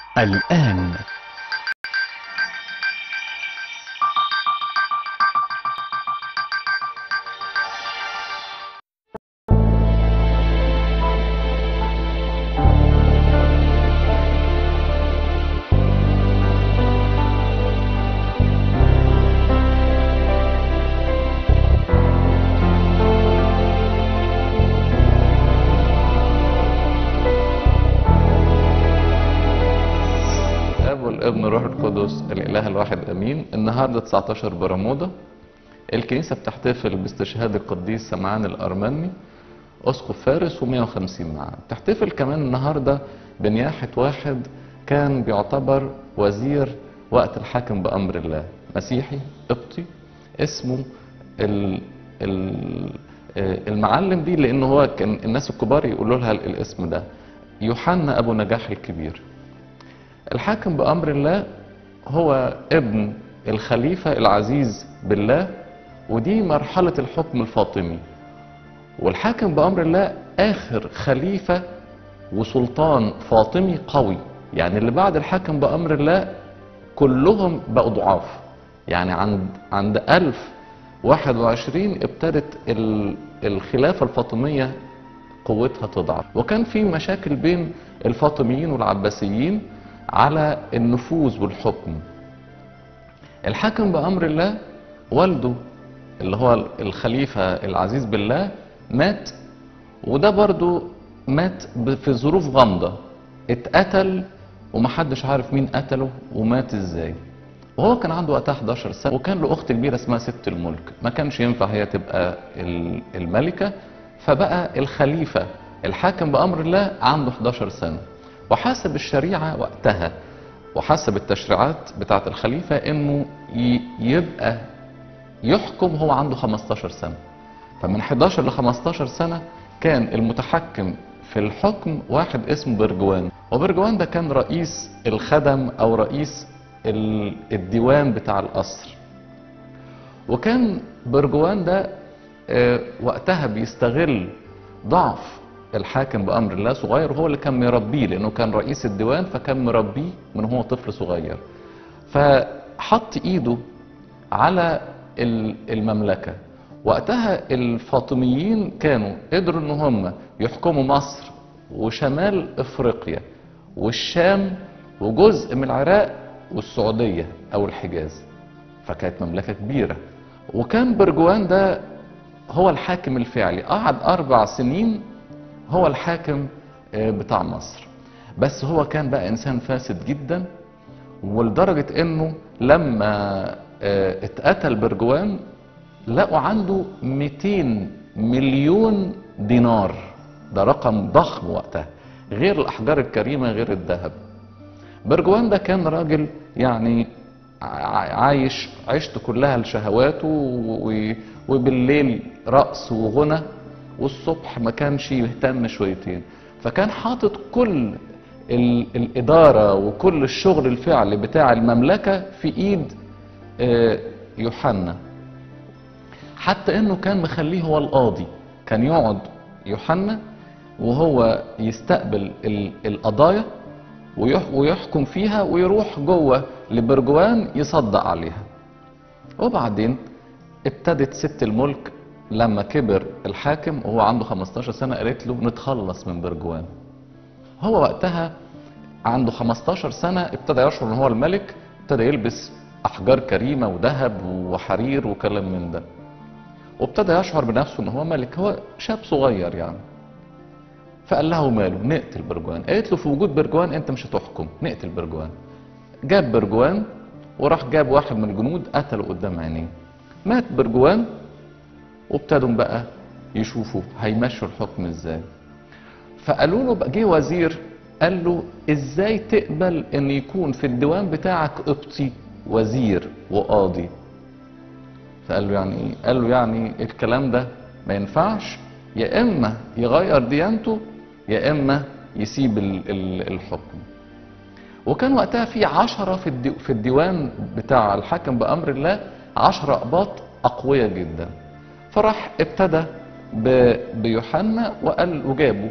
الآن الاب والابن والروح القدس الاله الواحد امين النهارده 19 برمودا الكنيسه بتحتفل باستشهاد القديس سمعان الارمني اسقف فارس و150 معاه بتحتفل كمان النهارده بنياحه واحد كان بيعتبر وزير وقت الحاكم بامر الله مسيحي قبطي اسمه ال ال آه، المعلم دي لانه هو كان الناس الكبار يقولوا لها الاسم ده يوحنا ابو نجاح الكبير الحاكم بأمر الله هو ابن الخليفة العزيز بالله ودي مرحلة الحكم الفاطمي والحاكم بأمر الله آخر خليفة وسلطان فاطمي قوي يعني اللي بعد الحاكم بأمر الله كلهم بقوا ضعاف يعني عند عند 1021 ابتدت ال- الخلافة الفاطمية قوتها تضعف وكان في مشاكل بين الفاطميين والعباسيين على النفوذ والحكم الحاكم بأمر الله والده اللي هو الخليفة العزيز بالله مات وده برضو مات ب- في ظروف غامضة اتقتل ومحدش عارف مين قتله ومات ازاي وهو كان عنده وقتها 11 سنة وكان له أخت كبيرة اسمها ست الملك ما كانش ينفع هي تبقى ال- الملكة فبقى الخليفة الحاكم بأمر الله عنده 11 سنة وحسب الشريعة وقتها وحسب التشريعات بتاعة الخليفة انه ي- يبقى يحكم هو عنده 15 سنة فمن 11 ل 15 سنة كان المتحكم في الحكم واحد اسمه برجوان وبرجوان ده كان رئيس الخدم او رئيس ال- الديوان بتاع القصر وكان برجوان ده آه، وقتها بيستغل ضعف الحاكم بأمر الله صغير وهو اللي كان مربيه لأنه كان رئيس الديوان فكان مربيه من هو طفل صغير فحط إيده على ال- المملكة وقتها الفاطميين كانوا قدروا ان هم يحكموا مصر وشمال افريقيا والشام وجزء من العراق والسعودية او الحجاز فكانت مملكة كبيرة وكان برجوان ده هو الحاكم الفعلي قعد اربع سنين هو الحاكم آه، بتاع مصر بس هو كان بقى انسان فاسد جدا ولدرجة انه لما آه، اتقتل برجوان لقوا عنده 200 مليون دينار ده رقم ضخم وقتها غير الاحجار الكريمة غير الذهب برجوان ده كان راجل يعني ع- عايش عيشته كلها لشهواته و- وبالليل رقص وغنى والصبح ما كانش يهتم شويتين فكان حاطط كل ال- الإدارة وكل الشغل الفعلي بتاع المملكة في إيد آه، يوحنا حتى انه كان مخليه هو القاضي كان يقعد يوحنا وهو يستقبل ال- القضايا ويح- ويحكم فيها ويروح جوه لبرجوان يصدق عليها وبعدين ابتدت ست الملك لما كبر الحاكم وهو عنده 15 سنة قالت له نتخلص من برجوان هو وقتها عنده 15 سنة ابتدى يشعر ان هو الملك ابتدى يلبس احجار كريمة وذهب وحرير وكلام من ده وابتدى يشعر بنفسه ان هو ملك هو شاب صغير يعني فقال له ماله نقتل برجوان قالت له في وجود برجوان انت مش هتحكم نقتل برجوان جاب برجوان وراح جاب واحد من الجنود قتله قدام عينيه مات برجوان وابتدوا بقى يشوفوا هيمشوا الحكم ازاي فقالوا له بقى جه وزير قال له ازاي تقبل ان يكون في الديوان بتاعك قبطي وزير وقاضي فقال له يعني ايه قال له يعني الكلام ده ما ينفعش يا اما يغير ديانته يا اما يسيب ال- ال- الحكم وكان وقتها في عشرة في, الدي في الديوان بتاع الحاكم بأمر الله عشرة أقباط أقوياء جدا فراح ابتدى ب- بيوحنا وقال وجابه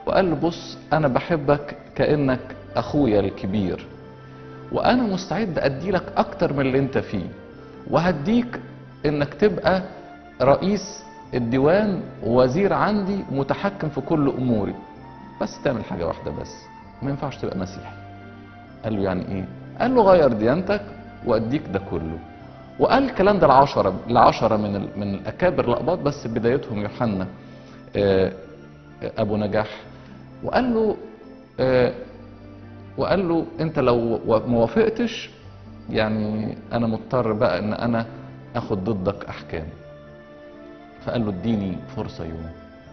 وقال له بص انا بحبك كانك اخويا الكبير وانا مستعد ادي لك اكتر من اللي انت فيه وهديك انك تبقى رئيس الديوان ووزير عندي متحكم في كل اموري بس تعمل حاجه واحده بس ما ينفعش تبقى مسيحي قال له يعني ايه قال له غير ديانتك واديك ده كله وقال الكلام ده العشرة العشرة من ال... من الأكابر الأقباط بس بدايتهم يوحنا آه، آه، أبو نجاح وقال له آه، وقال له أنت لو و- ما وافقتش يعني أنا مضطر بقى إن أنا آخد ضدك أحكام فقال له اديني فرصة يوم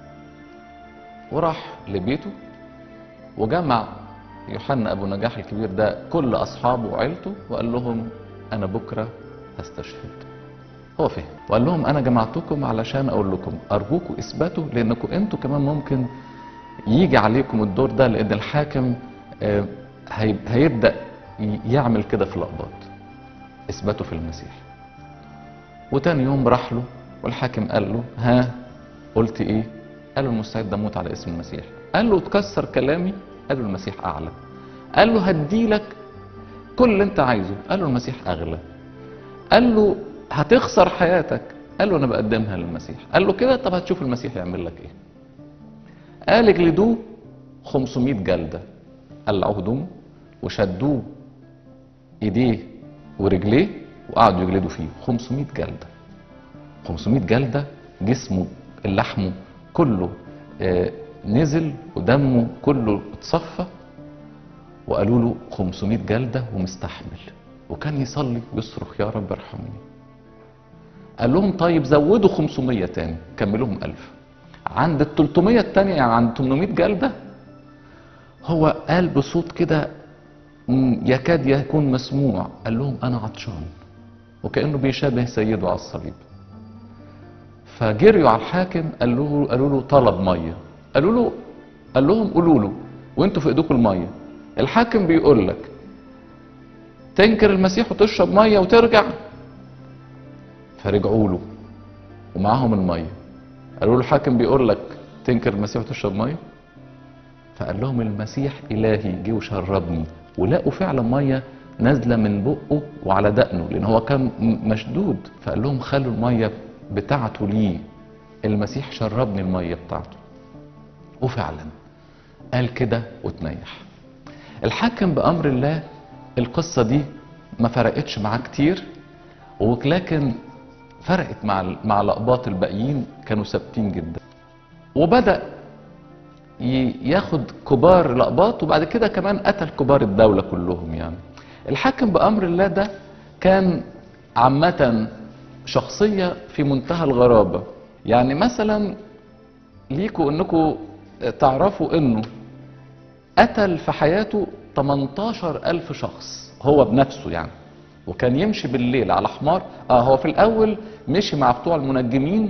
وراح لبيته وجمع يوحنا ابو نجاح الكبير ده كل اصحابه وعيلته وقال لهم انا بكره هستشهد هو فهم وقال لهم انا جمعتكم علشان اقول لكم ارجوكم اثبتوا لانكم انتوا كمان ممكن يجي عليكم الدور ده لان الحاكم آه، هي- هيبدا ي- يعمل كده في الاقباط اثبتوا في المسيح وتاني يوم راح له والحاكم قال له ها قلت ايه قال له المستعد اموت على اسم المسيح قال له تكسر كلامي قال له المسيح اعلى قال له هديلك كل اللي انت عايزه قال له المسيح اغلى قال له هتخسر حياتك قال له انا بقدمها للمسيح قال له كده طب هتشوف المسيح يعمل لك ايه قال اجلدوه 500 جلده قلعوه هدومه وشدوه ايديه ورجليه وقعدوا يجلدوا فيه 500 جلده 500 جلده جسمه لحمه كله آه، نزل ودمه كله اتصفى وقالوا له 500 جلده ومستحمل وكان يصلي ويصرخ يا رب ارحمني قال لهم طيب زودوا 500 تاني كملوهم 1000 عند ال 300 التانية يعني عند 800 جلده هو قال بصوت كده مم، يكاد يكون مسموع قال لهم انا عطشان وكانه بيشابه سيده على الصليب فجريوا على الحاكم قال له قالوا له طلب ميه قالوا له قال لهم قولوا له وانتوا في ايديكم الميه الحاكم بيقول لك تنكر المسيح وتشرب ميه وترجع فرجعوا له ومعاهم الميه قالوا له الحاكم بيقول لك تنكر المسيح وتشرب ميه فقال لهم المسيح الهي جه وشربني ولقوا فعلا ميه نازله من بقه وعلى دقنه لان هو كان م- مشدود فقال لهم خلوا الميه بتاعته ليه المسيح شربني الميه بتاعته وفعلا قال كده وتنيح الحاكم بامر الله القصه دي ما فرقتش معاه كتير ولكن فرقت مع ال- مع الاقباط الباقيين كانوا ثابتين جدا وبدا ي- ياخد كبار الاقباط وبعد كده كمان قتل كبار الدوله كلهم يعني الحاكم بامر الله ده كان عامه شخصيه في منتهى الغرابه يعني مثلا ليكوا انكم تعرفوا انه قتل في حياته 18 ألف شخص هو بنفسه يعني وكان يمشي بالليل على حمار اه هو في الاول مشي مع بتوع المنجمين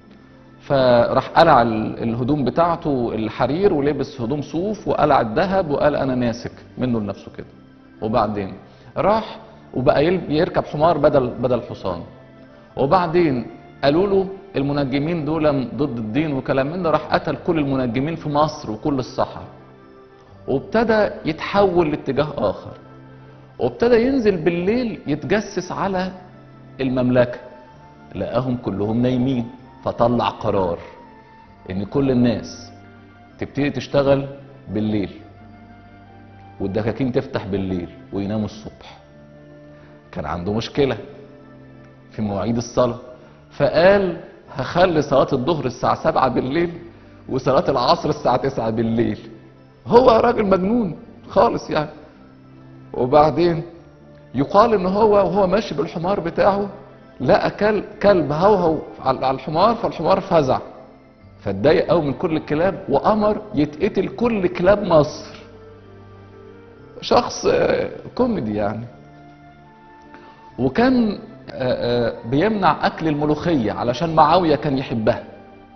فراح قلع ال- الهدوم بتاعته الحرير ولبس هدوم صوف وقلع الذهب وقال انا ناسك منه لنفسه كده وبعدين راح وبقى يل- يركب حمار بدل بدل حصان وبعدين قالوا له المنجمين دول ضد الدين وكلام من ده راح قتل كل المنجمين في مصر وكل الصحراء وابتدى يتحول لاتجاه اخر وابتدى ينزل بالليل يتجسس على المملكه لقاهم كلهم نايمين فطلع قرار ان كل الناس تبتدي تشتغل بالليل والدكاكين تفتح بالليل ويناموا الصبح كان عنده مشكله في مواعيد الصلاه فقال هخلي صلاه الظهر الساعه 7 بالليل وصلاه العصر الساعه 9 بالليل هو راجل مجنون خالص يعني وبعدين يقال ان هو وهو ماشي بالحمار بتاعه لقى كلب كلب هوهو على على الحمار فالحمار فزع فاتضايق قوي من كل الكلاب وامر يتقتل كل كلاب مصر شخص آه، كوميدي يعني وكان آه، آه، بيمنع اكل الملوخيه علشان معاويه كان يحبها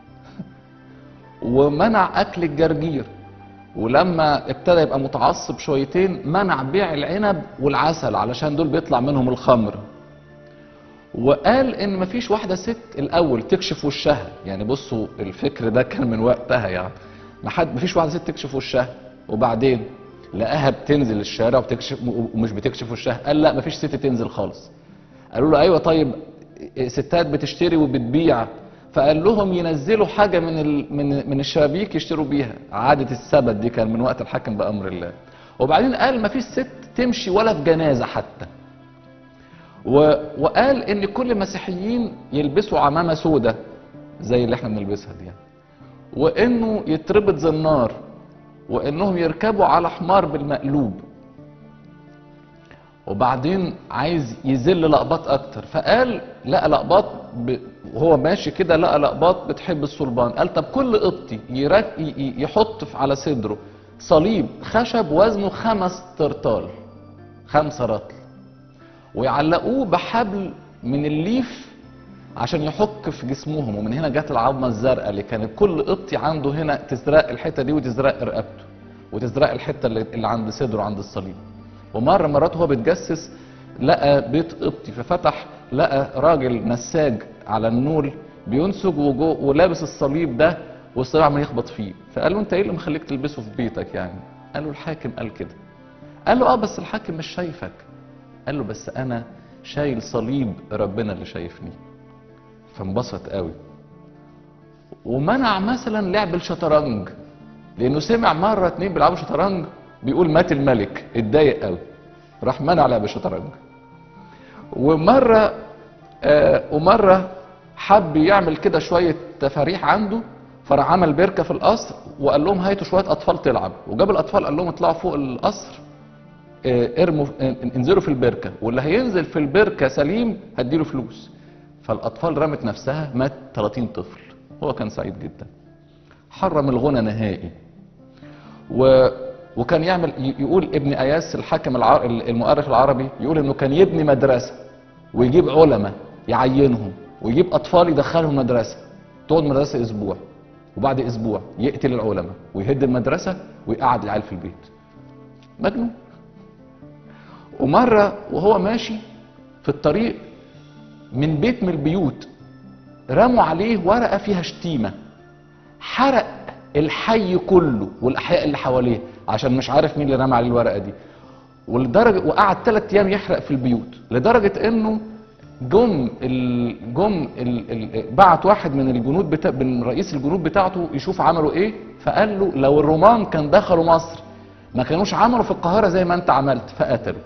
ومنع اكل الجرجير ولما ابتدى يبقى متعصب شويتين منع بيع العنب والعسل علشان دول بيطلع منهم الخمر وقال ان مفيش واحده ست الاول تكشف وشها يعني بصوا الفكر ده كان من وقتها يعني ما حد مفيش واحده ست تكشف وشها وبعدين لقاها بتنزل الشارع وبتكشف ومش بتكشف وشها قال لا مفيش ست تنزل خالص قالوا له ايوه طيب ستات بتشتري وبتبيع فقال لهم ينزلوا حاجه من ال... من من الشبابيك يشتروا بيها عاده السبت دي كان من وقت الحاكم بامر الله وبعدين قال مفيش ست تمشي ولا في جنازه حتى و... وقال ان كل المسيحيين يلبسوا عمامه سودة زي اللي احنا بنلبسها دي يعني. وانه يتربط زنار وانهم يركبوا على حمار بالمقلوب وبعدين عايز يذل لقباط اكتر فقال لقى لقباط ب... وهو ماشي كده لقى لقباط بتحب الصلبان قال طب كل قبطي يرك... ي- ي- يحط في- على صدره صليب خشب وزنه خمس ترطال خمسة رطل ويعلقوه بحبل من الليف عشان يحك في جسمهم ومن هنا جت العظمه الزرقاء اللي كانت كل قبطي عنده هنا تزرق الحته دي وتزرق رقبته وتزرق الحته اللي, اللي عند صدره عند الصليب ومره مرات وهو بيتجسس لقى بيت قبطي ففتح لقى راجل نساج على النول بينسج وجو ولابس الصليب ده والصليب عمال يخبط فيه فقال له انت ايه اللي مخليك تلبسه في بيتك يعني قال له الحاكم قال كده قال له اه بس الحاكم مش شايفك قال له بس انا شايل صليب ربنا اللي شايفني فانبسط قوي ومنع مثلا لعب الشطرنج لانه سمع مره اتنين بيلعبوا شطرنج بيقول مات الملك اتضايق قوي راح منع لعب الشطرنج ومره آه ومره حب يعمل كده شويه تفاريح عنده فراح عمل بركه في القصر وقال لهم هاتوا شويه اطفال تلعب وجاب الاطفال قال لهم اطلعوا فوق القصر آه، ارموا آه، انزلوا في البركه واللي هينزل في البركه سليم هديله فلوس فالاطفال رمت نفسها مات 30 طفل هو كان سعيد جدا حرم الغنى نهائي و وكان يعمل ي- يقول ابن اياس الحاكم الع... المؤرخ العربي يقول انه كان يبني مدرسه ويجيب علماء يعينهم ويجيب اطفال يدخلهم مدرسه تقعد مدرسه اسبوع وبعد اسبوع يقتل العلماء ويهد المدرسه ويقعد العيال في البيت مجنون ومره وهو ماشي في الطريق من بيت من البيوت رموا عليه ورقه فيها شتيمه حرق الحي كله والاحياء اللي حواليه عشان مش عارف مين اللي رمى عليه الورقه دي ولدرجه وقعد ثلاث ايام يحرق في البيوت لدرجه انه جم ال جم ال ال بعت واحد من الجنود بتا من رئيس الجنود بتاعته يشوف عملوا ايه فقال له لو الرومان كان دخلوا مصر ما كانوش عملوا في القاهره زي ما انت عملت فقتلوا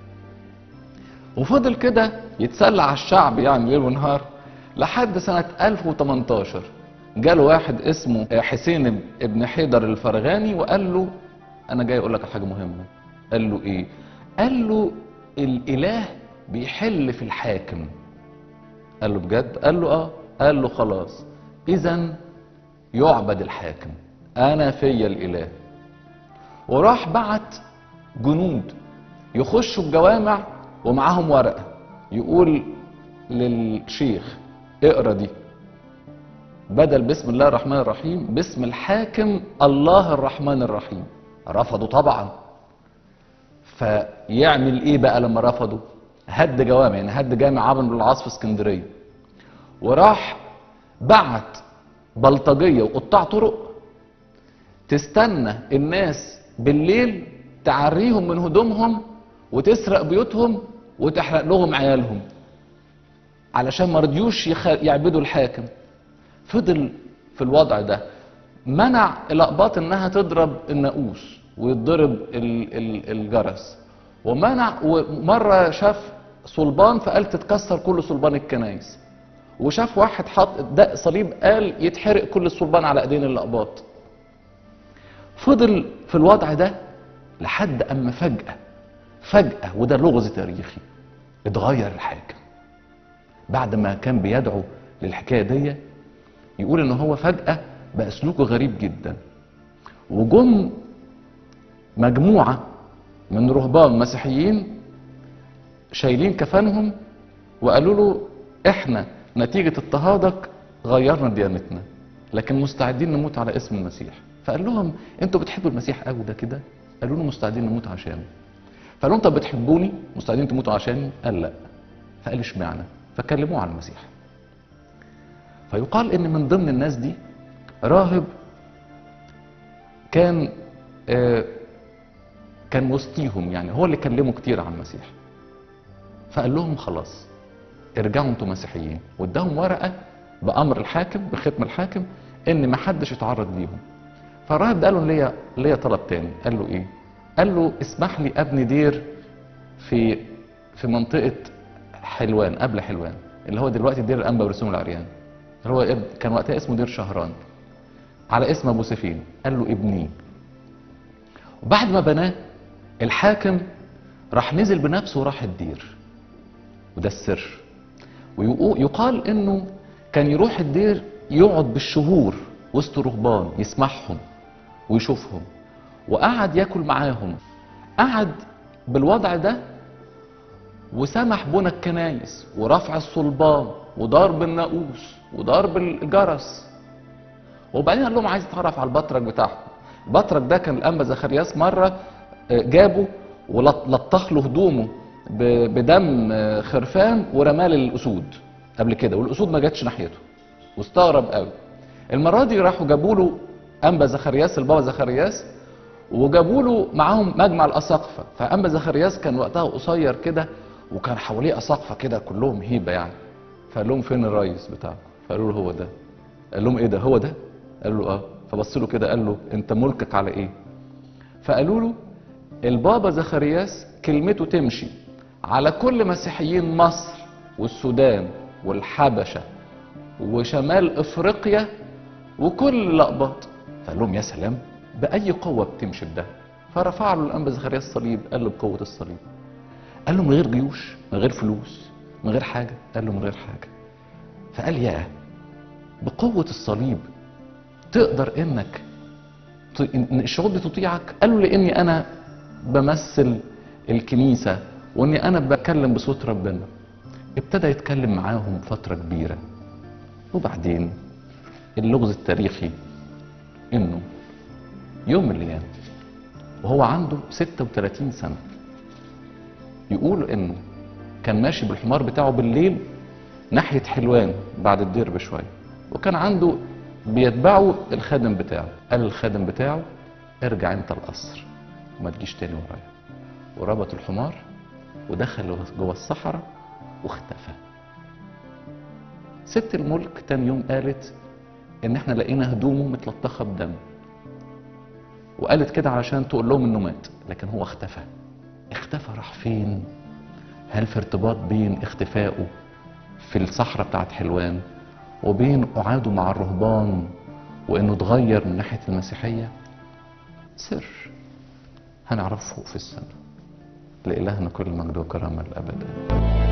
وفضل كده يتسلى على الشعب يعني ليل ونهار لحد سنة 1018 جاله واحد اسمه حسين ابن حيدر الفرغاني وقال له أنا جاي أقول لك على حاجة مهمة قال له إيه؟ قال له الإله بيحل في الحاكم قال له بجد؟ قال له آه قال له خلاص إذا يعبد الحاكم أنا فيا الإله وراح بعت جنود يخشوا الجوامع ومعاهم ورقه يقول للشيخ اقرا دي بدل بسم الله الرحمن الرحيم باسم الحاكم الله الرحمن الرحيم رفضوا طبعا فيعمل ايه بقى لما رفضوا هد جوامع يعني هد جامع عمرو بن العاص في اسكندريه وراح بعت بلطجيه وقطاع طرق تستنى الناس بالليل تعريهم من هدومهم وتسرق بيوتهم وتحرق لهم عيالهم علشان ما رضيوش يخ... يعبدوا الحاكم فضل في الوضع ده منع الاقباط انها تضرب الناقوس ويضرب ال... ال... الجرس ومنع ومره شاف صلبان فقال تتكسر كل صلبان الكنايس وشاف واحد حط ده صليب قال يتحرق كل الصلبان على ايدين الاقباط فضل في الوضع ده لحد اما فجاه فجاه وده لغز تاريخي اتغير الحاكم بعد ما كان بيدعو للحكايه دي يقول ان هو فجاه بقى سلوكه غريب جدا وجم مجموعه من رهبان مسيحيين شايلين كفانهم وقالوا له احنا نتيجه اضطهادك غيرنا ديانتنا لكن مستعدين نموت على اسم المسيح فقال لهم انتوا بتحبوا المسيح قوي ده كده قالوا له مستعدين نموت عشانه فقال لهم طب بتحبوني مستعدين تموتوا عشاني قال لا فقال اشمعنى فكلموه عن المسيح فيقال ان من ضمن الناس دي راهب كان آه، كان وسطيهم يعني هو اللي كلمه كتير عن المسيح فقال لهم خلاص ارجعوا انتوا مسيحيين واداهم ورقه بامر الحاكم بختم الحاكم ان ما حدش يتعرض ليهم فالراهب ده قال له ليا ليا طلب تاني قال له ايه قال له اسمح لي ابني دير في في منطقه حلوان قبل حلوان اللي هو دلوقتي دير الانبا برسوم العريان اللي هو اب- كان وقتها اسمه دير شهران على اسم ابو سفين قال له ابنيه وبعد ما بناه الحاكم راح نزل بنفسه وراح الدير وده السر ويقال انه كان يروح الدير يقعد بالشهور وسط رهبان يسمعهم ويشوفهم وقعد ياكل معاهم قعد بالوضع ده وسمح بنى الكنايس ورفع الصلبان وضرب الناقوس وضرب الجرس وبعدين قال لهم عايز اتعرف على البطرك بتاعهم البطرك ده كان الانبا زكرياس مره آه، جابه ولطخ له هدومه ب- بدم آه، خرفان ورماه للاسود قبل كده والاسود ما جاتش ناحيته واستغرب قوي المره دي راحوا جابوا له انبا زكرياس البابا زكرياس وجابوا له معاهم مجمع الاساقفه فانبا زكرياس كان وقتها قصير كده وكان حواليه اساقفه كده كلهم هيبه يعني فقال لهم فين الريس بتاعكم فقالوا له هو ده قال لهم ايه ده هو ده قال له اه فبص له كده قال له انت ملكك على ايه فقالوا له البابا زكرياس كلمته تمشي على كل مسيحيين مصر والسودان والحبشه وشمال افريقيا وكل الاقباط فقال لهم يا سلام باي قوه بتمشي بده فرفع له الانبا زكريا الصليب قال له بقوه الصليب قال له من غير جيوش من غير فلوس من غير حاجه قال له من غير حاجه فقال ياه بقوه الصليب تقدر انك ت- ان الشعوب دي تطيعك قال له لاني انا بمثل الكنيسه واني انا بتكلم بصوت ربنا ابتدى يتكلم معاهم فتره كبيره وبعدين اللغز التاريخي انه يوم من الايام وهو عنده 36 سنه يقول انه كان ماشي بالحمار بتاعه بالليل ناحيه حلوان بعد الدير بشويه وكان عنده بيتبعه الخادم بتاعه قال الخادم بتاعه ارجع انت القصر وما تجيش تاني ورايا وربط الحمار ودخل جوه الصحراء واختفى ست الملك تاني يوم قالت ان احنا لقينا هدومه متلطخه بدم وقالت كده علشان تقول لهم انه مات لكن هو اختفى اختفى راح فين هل في ارتباط بين اختفائه في الصحراء بتاعت حلوان وبين قعاده مع الرهبان وانه اتغير من ناحيه المسيحيه سر هنعرفه في السنه لإلهنا كل مجد وكرامه الابد